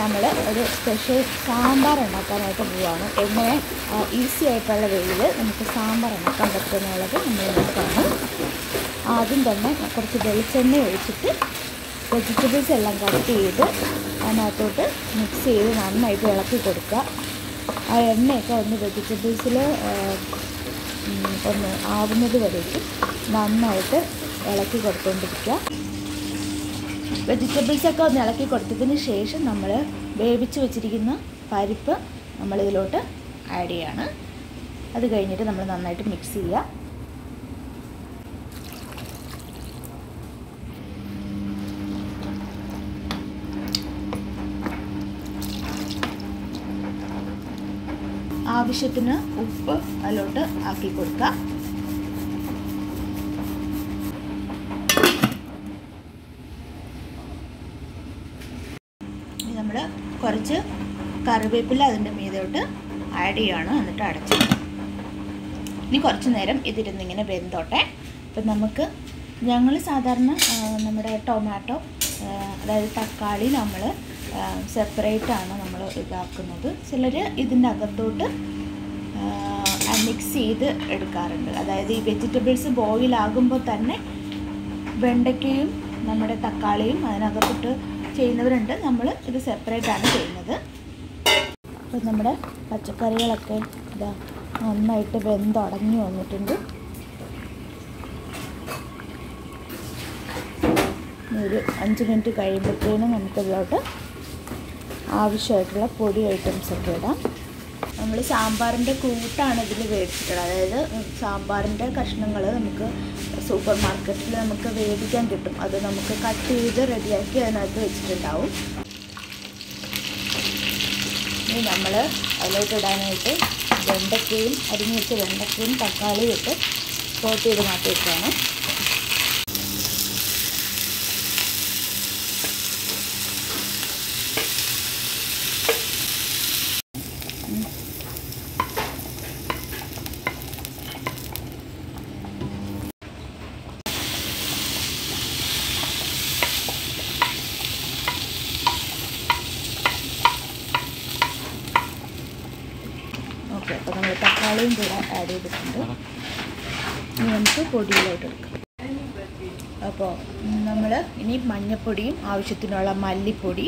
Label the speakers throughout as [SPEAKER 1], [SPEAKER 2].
[SPEAKER 1] നമ്മൾ ഒരു സ്പെഷ്യൽ സാമ്പാർ ഉണ്ടാക്കാനായിട്ട് പോവുകയാണ് എങ്ങനെ ഈസി ആയിട്ടുള്ള വേയിൽ നമുക്ക് സാമ്പാർ ഉണ്ടാക്കാൻ പറ്റുമെന്നുള്ളത് നമ്മൾ നോക്കുകയാണ് ആദ്യം തന്നെ കുറച്ച് വെളിച്ചെണ്ണ ഒഴിച്ചിട്ട് വെജിറ്റബിൾസ് എല്ലാം കട്ട് ചെയ്ത് അതിനകത്തോട്ട് മിക്സ് ചെയ്ത് നന്നായിട്ട് ഇളക്കി കൊടുക്കുക ആ എണ്ണയൊക്കെ ഒന്ന് വെജിറ്റബിൾസിൽ ഒന്ന് ആവുന്നത് വരേക്കും നന്നായിട്ട് ഇളക്കി കൊടുത്തുകൊണ്ടിരിക്കുക വെജിറ്റബിൾസൊക്കെ ഒന്ന് ഇളക്കി കൊടുത്തതിന് ശേഷം നമ്മൾ വേവിച്ച് വെച്ചിരിക്കുന്ന പരിപ്പ് നമ്മളിതിലോട്ട് ആഡ് ചെയ്യാണ് അത് കഴിഞ്ഞിട്ട് നമ്മൾ നന്നായിട്ട് മിക്സ് ചെയ്യുക ആവശ്യത്തിന് ഉപ്പ് അതിലോട്ട് ആക്കി കൊടുക്കുക ഇനി നമ്മൾ കുറച്ച് കറിവേപ്പില അതിൻ്റെ മീതോട്ട് ആഡ് ചെയ്യുകയാണ് എന്നിട്ട് അടച്ച് ഇനി കുറച്ച് നേരം ഇതിരുന്നിങ്ങനെ വെന്തോട്ടെ അപ്പം നമുക്ക് ഞങ്ങൾ സാധാരണ നമ്മുടെ ടൊമാറ്റോ അതായത് തക്കാളി നമ്മൾ സെപ്പറേറ്റ് ആണ് നമ്മൾ ഇതാക്കുന്നത് ചിലർ ഇതിൻ്റെ അകത്തോട്ട് മിക്സ് ചെയ്ത് എടുക്കാറുണ്ട് അതായത് ഈ വെജിറ്റബിൾസ് ബോയിൽ ആകുമ്പോൾ തന്നെ വെണ്ടയ്ക്കയും നമ്മുടെ തക്കാളിയും അതിനകത്തോട്ട് ചെയ്യുന്നവരുണ്ട് നമ്മൾ ഇത് സെപ്പറേറ്റ് ആണ് ചെയ്യുന്നത് അപ്പം നമ്മുടെ പച്ചക്കറികളൊക്കെ ഇതാ നന്നായിട്ട് വെന്തുടങ്ങി വന്നിട്ടുണ്ട് ഒരു അഞ്ച് മിനിറ്റ് കഴിയുമ്പോഴത്തേനും നമുക്കിതിലോട്ട് ആവശ്യമായിട്ടുള്ള പൊടി ഐറ്റംസ് ഒക്കെ ഇടാം നമ്മൾ സാമ്പാറിൻ്റെ കൂട്ടാണ് ഇതിൽ മേടിച്ചിട്ടുള്ളത് അതായത് സാമ്പാറിൻ്റെ കഷ്ണങ്ങൾ നമുക്ക് സൂപ്പർ മാർക്കറ്റിൽ നമുക്ക് വേടിക്കാൻ കിട്ടും അത് നമുക്ക് കട്ട് ചെയ്ത് റെഡിയാക്കി അതിനകത്ത് വെച്ചിട്ടുണ്ടാവും ഇനി നമ്മൾ അതിലോട്ട് ഇടാനായിട്ട് വെണ്ടയ്ക്കയും അരിഞ്ഞ് വെച്ച വെണ്ടയ്ക്കയും തക്കാളിയും ഇട്ട് കോട്ട് ചെയ്ത് മാറ്റി വെക്കുകയാണ് ഓക്കെ അപ്പോൾ നമ്മൾ തക്കാളിയും കൂടെ ആഡ് ചെയ്തിട്ടുണ്ട് ഇനി നമുക്ക് പൊടിയിലോട്ട് എടുക്കാം അപ്പോൾ നമ്മൾ ഇനി മഞ്ഞൾപ്പൊടിയും ആവശ്യത്തിനുള്ള മല്ലിപ്പൊടി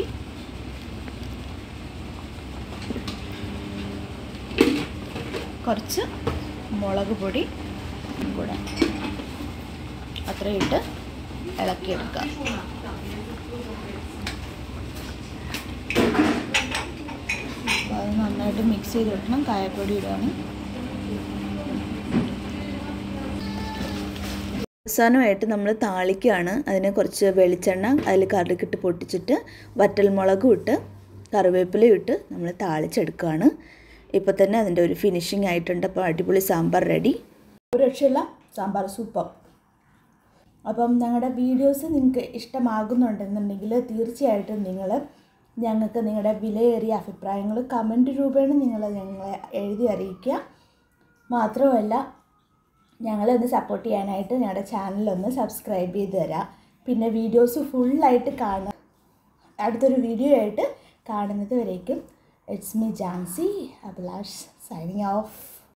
[SPEAKER 1] കുറച്ച് മുളക് പൊടി കൂടെ അത്രയും ഇട്ട് ഇളക്കിയെടുക്കുക അപ്പോൾ അത് നന്നായിട്ട് മിക്സ് ചെയ്ത് വെക്കണം കായപ്പൊടി ഇടുകയാണ് അവസാനമായിട്ട് നമ്മൾ താളിക്കുകയാണ് അതിന് കുറച്ച് വെളിച്ചെണ്ണ അതിൽ കറിക്കിട്ട് പൊട്ടിച്ചിട്ട് വറ്റൽമുളകും ഇട്ട് കറിവേപ്പിലയും ഇട്ട് നമ്മൾ താളിച്ചെടുക്കുകയാണ് ഇപ്പോൾ തന്നെ അതിൻ്റെ ഒരു ഫിനിഷിംഗ് ആയിട്ടുണ്ട് അപ്പോൾ അടിപൊളി സാമ്പാർ റെഡി ഒരു രക്ഷയില്ല സാമ്പാർ സൂപ്പർ അപ്പം ഞങ്ങളുടെ വീഡിയോസ് നിങ്ങൾക്ക് ഇഷ്ടമാകുന്നുണ്ടെന്നുണ്ടെങ്കിൽ തീർച്ചയായിട്ടും നിങ്ങൾ ഞങ്ങൾക്ക് നിങ്ങളുടെ വിലയേറിയ അഭിപ്രായങ്ങൾ കമൻറ്റ് രൂപേണ നിങ്ങൾ ഞങ്ങളെ എഴുതി അറിയിക്കുക മാത്രമല്ല ഞങ്ങളൊന്ന് സപ്പോർട്ട് ചെയ്യാനായിട്ട് ഞങ്ങളുടെ ചാനലൊന്ന് സബ്സ്ക്രൈബ് ചെയ്ത് തരാം പിന്നെ വീഡിയോസ് ഫുള്ളായിട്ട് കാണുക അടുത്തൊരു വീഡിയോ ആയിട്ട് കാണുന്നത് വരേക്കും it's me Jancy Abhilash signing of